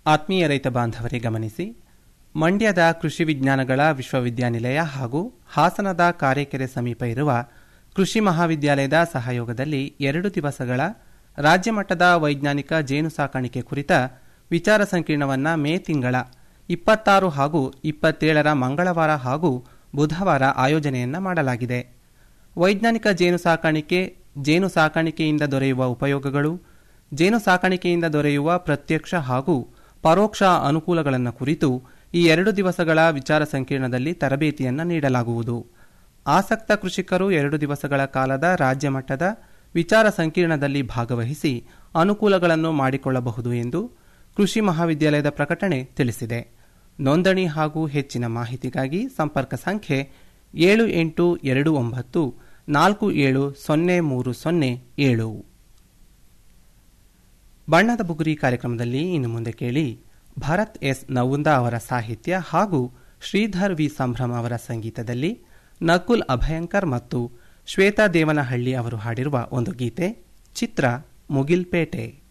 ಆತ್ಮೀಯ ರೈತ ಬಾಂಧವರೇ ಗಮನಿಸಿ ಮಂಡ್ಯದ ಕೃಷಿ ವಿಜ್ಞಾನಗಳ ವಿಶ್ವವಿದ್ಯಾನಿಲಯ ಹಾಗೂ ಹಾಸನದ ಕಾರೆಕೆರೆ ಸಮೀಪ ಇರುವ ಕೃಷಿ ಮಹಾವಿದ್ಯಾಲಯದ ಸಹಯೋಗದಲ್ಲಿ ಎರಡು ದಿವಸಗಳ ರಾಜ್ಯ ಮಟ್ಟದ ವೈಜ್ಞಾನಿಕ ಜೇನು ಸಾಕಾಣಿಕೆ ಕುರಿತ ವಿಚಾರ ಸಂಕಿರಣವನ್ನು ಮೇ ತಿಂಗಳ ಇಪ್ಪತ್ತಾರು ಹಾಗೂ ಇಪ್ಪತ್ತೇಳರ ಮಂಗಳವಾರ ಹಾಗೂ ಬುಧವಾರ ಆಯೋಜನೆಯನ್ನ ಮಾಡಲಾಗಿದೆ ವೈಜ್ಞಾನಿಕ ಜೇನು ಸಾಕಾಣಿಕೆ ಜೇನು ಸಾಕಾಣಿಕೆಯಿಂದ ದೊರೆಯುವ ಉಪಯೋಗಗಳು ಜೇನು ಸಾಕಾಣಿಕೆಯಿಂದ ದೊರೆಯುವ ಪ್ರತ್ಯಕ್ಷ ಹಾಗೂ ಪರೋಕ್ಷ ಅನುಕೂಲಗಳನ್ನು ಕುರಿತು ಈ ಎರಡು ದಿವಸಗಳ ವಿಚಾರ ಸಂಕಿರಣದಲ್ಲಿ ತರಬೇತಿಯನ್ನು ನೀಡಲಾಗುವುದು ಆಸಕ್ತ ಕೃಷಿಕರು ಎರಡು ದಿವಸಗಳ ಕಾಲದ ರಾಜ್ಯ ಮಟ್ಟದ ವಿಚಾರ ಸಂಕಿರಣದಲ್ಲಿ ಭಾಗವಹಿಸಿ ಅನುಕೂಲಗಳನ್ನು ಮಾಡಿಕೊಳ್ಳಬಹುದು ಎಂದು ಕೃಷಿ ಮಹಾವಿದ್ಯಾಲಯದ ಪ್ರಕಟಣೆ ತಿಳಿಸಿದೆ ನೋಂದಣಿ ಹಾಗೂ ಹೆಚ್ಚಿನ ಮಾಹಿತಿಗಾಗಿ ಸಂಪರ್ಕ ಸಂಖ್ಯೆ ಏಳು ಎಂಟು ಎರಡು ಒಂಬತ್ತು ನಾಲ್ಕು ಏಳು ಸೊನ್ನೆ ಮೂರು ಸೊನ್ನೆ ಏಳು ಬಣ್ಣದ ಬುಗುರಿ ಕಾರ್ಯಕ್ರಮದಲ್ಲಿ ಇನ್ನು ಮುಂದೆ ಕೇಳಿ ಭರತ್ ಎಸ್ ನವುಂದ ಅವರ ಸಾಹಿತ್ಯ ಹಾಗೂ ಶ್ರೀಧರ್ ವಿ ಸಂಭ್ರಮ ಅವರ ಸಂಗೀತದಲ್ಲಿ ನಕುಲ್ ಅಭಯಂಕರ್ ಮತ್ತು ಶ್ವೇತಾ ದೇವನಹಳ್ಳಿ ಅವರು ಹಾಡಿರುವ ಒಂದು ಗೀತೆ ಚಿತ್ರ ಮುಗಿಲ್ಪೇಟೆ